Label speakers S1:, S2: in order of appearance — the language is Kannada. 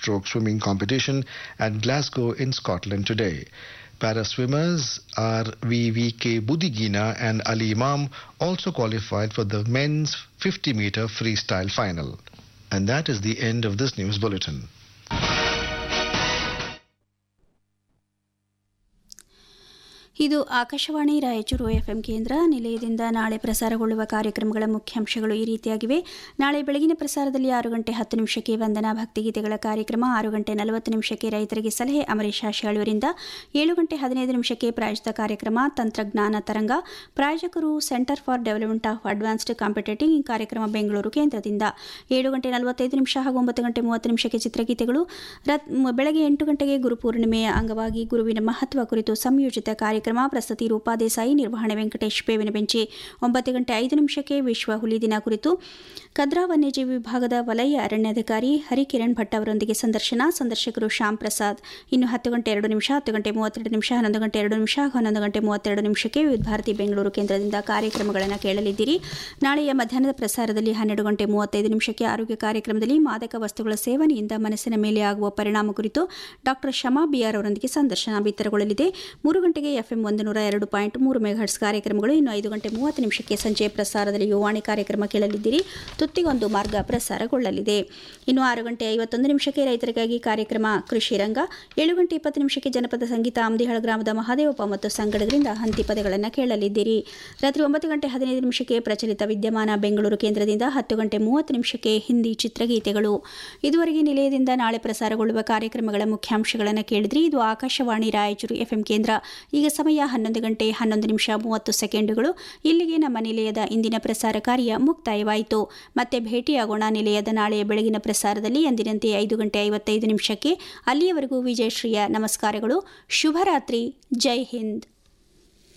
S1: breaststroke swimming competition at Glasgow in Scotland today. Para swimmers are VVK Budigina and Ali Imam also qualified for the men's 50 meter freestyle final. And that is the end of this news bulletin.
S2: ಇದು ಆಕಾಶವಾಣಿ ರಾಯಚೂರು ಎಫ್ಎಂ ಕೇಂದ್ರ ನಿಲಯದಿಂದ ನಾಳೆ ಪ್ರಸಾರಗೊಳ್ಳುವ ಕಾರ್ಯಕ್ರಮಗಳ ಮುಖ್ಯಾಂಶಗಳು ಈ ರೀತಿಯಾಗಿವೆ ನಾಳೆ ಬೆಳಗಿನ ಪ್ರಸಾರದಲ್ಲಿ ಆರು ಗಂಟೆ ಹತ್ತು ನಿಮಿಷಕ್ಕೆ ವಂದನಾ ಭಕ್ತಿಗೀತೆಗಳ ಕಾರ್ಯಕ್ರಮ ಆರು ಗಂಟೆ ನಲವತ್ತು ನಿಮಿಷಕ್ಕೆ ರೈತರಿಗೆ ಸಲಹೆ ಅಮರೇಶ್ ಆಶಾಳುವರಿಂದ ಏಳು ಗಂಟೆ ಹದಿನೈದು ನಿಮಿಷಕ್ಕೆ ಪ್ರಾಯೋಜಿತ ಕಾರ್ಯಕ್ರಮ ತಂತ್ರಜ್ಞಾನ ತರಂಗ ಪ್ರಾಯೋಜಕರು centre for development of advanced competitive ಈ ಕಾರ್ಯಕ್ರಮ ಬೆಂಗಳೂರು ಕೇಂದ್ರದಿಂದ ಏಳು ಗಂಟೆ ನಲವತ್ತೈದು ನಿಮಿಷ ಹಾಗೂ ಒಂಬತ್ತು ಗಂಟೆ ಮೂವತ್ತು ನಿಮಿಷಕ್ಕೆ ಚಿತ್ರಗೀತೆಗಳು ಬೆಳಗ್ಗೆ ಎಂಟು ಗಂಟೆಗೆ ಗುರುಪೂರ್ಣಿಮೆಯ ಅಂಗವಾಗಿ ಗುರುವಿನ ಮಹತ್ವ ಕುರಿತು ಸಂಯೋಜಿತ ಕಾರ್ಯಕ್ರಮ ಪ್ರಸ್ತುತಿ ರೂಪಾ ದೇಸಾಯಿ ನಿರ್ವಹಣೆ ವೆಂಕಟೇಶ್ ಬೇವಿನ ಬೆಂಚಿ ಒಂಬತ್ತು ಗಂಟೆ ಐದು ನಿಮಿಷಕ್ಕೆ ವಿಶ್ವ ಹುಲಿ ದಿನ ಕುರಿತು ಕದ್ರಾ ವನ್ಯಜೀವಿ ವಿಭಾಗದ ವಲಯ ಅರಣ್ಯಾಧಿಕಾರಿ ಹರಿಕಿರಣ್ ಭಟ್ ಅವರೊಂದಿಗೆ ಸಂದರ್ಶನ ಸಂದರ್ಶಕರು ಶ್ಯಾಮ್ ಪ್ರಸಾದ್ ಇನ್ನು ಹತ್ತು ಗಂಟೆ ಎರಡು ನಿಮಿಷ ಹತ್ತು ಗಂಟೆ ಮೂವತ್ತೆರಡು ನಿಮಿಷ ಹನ್ನೊಂದು ಗಂಟೆ ಎರಡು ನಿಮಿಷ ಹನ್ನೊಂದು ಗಂಟೆ ಮೂವತ್ತೆರಡು ನಿಮಿಷಕ್ಕೆ ವಿವಿಧ ಭಾರತಿ ಬೆಂಗಳೂರು ಕೇಂದ್ರದಿಂದ ಕಾರ್ಯಕ್ರಮಗಳನ್ನು ಕೇಳಲಿದ್ದೀರಿ ನಾಳೆಯ ಮಧ್ಯಾಹ್ನದ ಪ್ರಸಾರದಲ್ಲಿ ಹನ್ನೆರಡು ಗಂಟೆ ಮೂವತ್ತೈದು ನಿಮಿಷಕ್ಕೆ ಆರೋಗ್ಯ ಕಾರ್ಯಕ್ರಮದಲ್ಲಿ ಮಾದಕ ವಸ್ತುಗಳ ಸೇವನೆಯಿಂದ ಮನಸ್ಸಿನ ಮೇಲೆ ಆಗುವ ಪರಿಣಾಮ ಕುರಿತು ಡಾಕ್ಟರ್ ಶಮಾ ಬಿಆರ್ ಅವರೊಂದಿಗೆ ಸಂದರ್ಶನ ಬಿತ್ತರಗೊಳ್ಳಲಿದೆ ಮೂರು ಗಂಟೆಗೆ ಎಫ್ಎಂ ಒಂದು ನೂರ ಎರಡು ಪಾಯಿಂಟ್ ಮೂರು ಮೆಗಾಹರ್ಟ್ಸ್ ಕಾರ್ಯಕ್ರಮಗಳು ಇನ್ನು ಐದು ಗಂಟೆ ಮೂವತ್ತು ನಿಮಿಷಕ್ಕೆ ಸಂಜೆ ಪ್ರಸಾರದಲ್ಲಿ ಯುವಾಣಿ ಕಾರ್ಯಕ್ರಮ ಕೇಳಲಿದ್ದೀರಿ ತುತ್ತಿಗೊಂದು ಮಾರ್ಗ ಪ್ರಸಾರಗೊಳ್ಳಲಿದೆ ಇನ್ನು ಆರು ಗಂಟೆ ಐವತ್ತೊಂದು ನಿಮಿಷಕ್ಕೆ ರೈತರಿಗಾಗಿ ಕಾರ್ಯಕ್ರಮ ಕೃಷಿ ರಂಗ ಏಳು ಗಂಟೆ ಇಪ್ಪತ್ತು ನಿಮಿಷಕ್ಕೆ ಜನಪದ ಸಂಗೀತ ಆಮದಿಹಳ ಗ್ರಾಮದ ಮಹಾದೇವಪ್ಪ ಮತ್ತು ಸಂಗಡದಿಂದ ಹಂತಿ ಪದಗಳನ್ನು ಕೇಳಲಿದ್ದೀರಿ ರಾತ್ರಿ ಒಂಬತ್ತು ಗಂಟೆ ಹದಿನೈದು ನಿಮಿಷಕ್ಕೆ ಪ್ರಚಲಿತ ವಿದ್ಯಮಾನ ಬೆಂಗಳೂರು ಕೇಂದ್ರದಿಂದ ಹತ್ತು ಗಂಟೆ ಮೂವತ್ತು ನಿಮಿಷಕ್ಕೆ ಹಿಂದಿ ಚಿತ್ರಗೀತೆಗಳು ಇದುವರೆಗೆ ನಿಲಯದಿಂದ ನಾಳೆ ಪ್ರಸಾರಗೊಳ್ಳುವ ಕಾರ್ಯಕ್ರಮಗಳ ಮುಖ್ಯಾಂಶಗಳನ್ನು ಕೇಳಿದ್ರಿ ಇದು ಆಕಾಶವಾಣಿ ರಾಯಚೂರು ಎಫ್ಎಂ ಕೇಂದ್ರ ಈಗ ಸಮಯ ಹನ್ನೊಂದು ಗಂಟೆ ಹನ್ನೊಂದು ನಿಮಿಷ ಮೂವತ್ತು ಸೆಕೆಂಡುಗಳು ಇಲ್ಲಿಗೆ ನಮ್ಮ ನಿಲಯದ ಇಂದಿನ ಪ್ರಸಾರ ಕಾರ್ಯ ಮುಕ್ತಾಯವಾಯಿತು ಮತ್ತೆ ಭೇಟಿಯಾಗೋಣ ನಿಲಯದ ನಾಳೆಯ ಬೆಳಗಿನ ಪ್ರಸಾರದಲ್ಲಿ ಎಂದಿನಂತೆ ಐದು ಗಂಟೆ ಐವತ್ತೈದು ನಿಮಿಷಕ್ಕೆ ಅಲ್ಲಿಯವರೆಗೂ ವಿಜಯಶ್ರೀಯ ನಮಸ್ಕಾರಗಳು ಶುಭರಾತ್ರಿ ಜೈ ಹಿಂದ್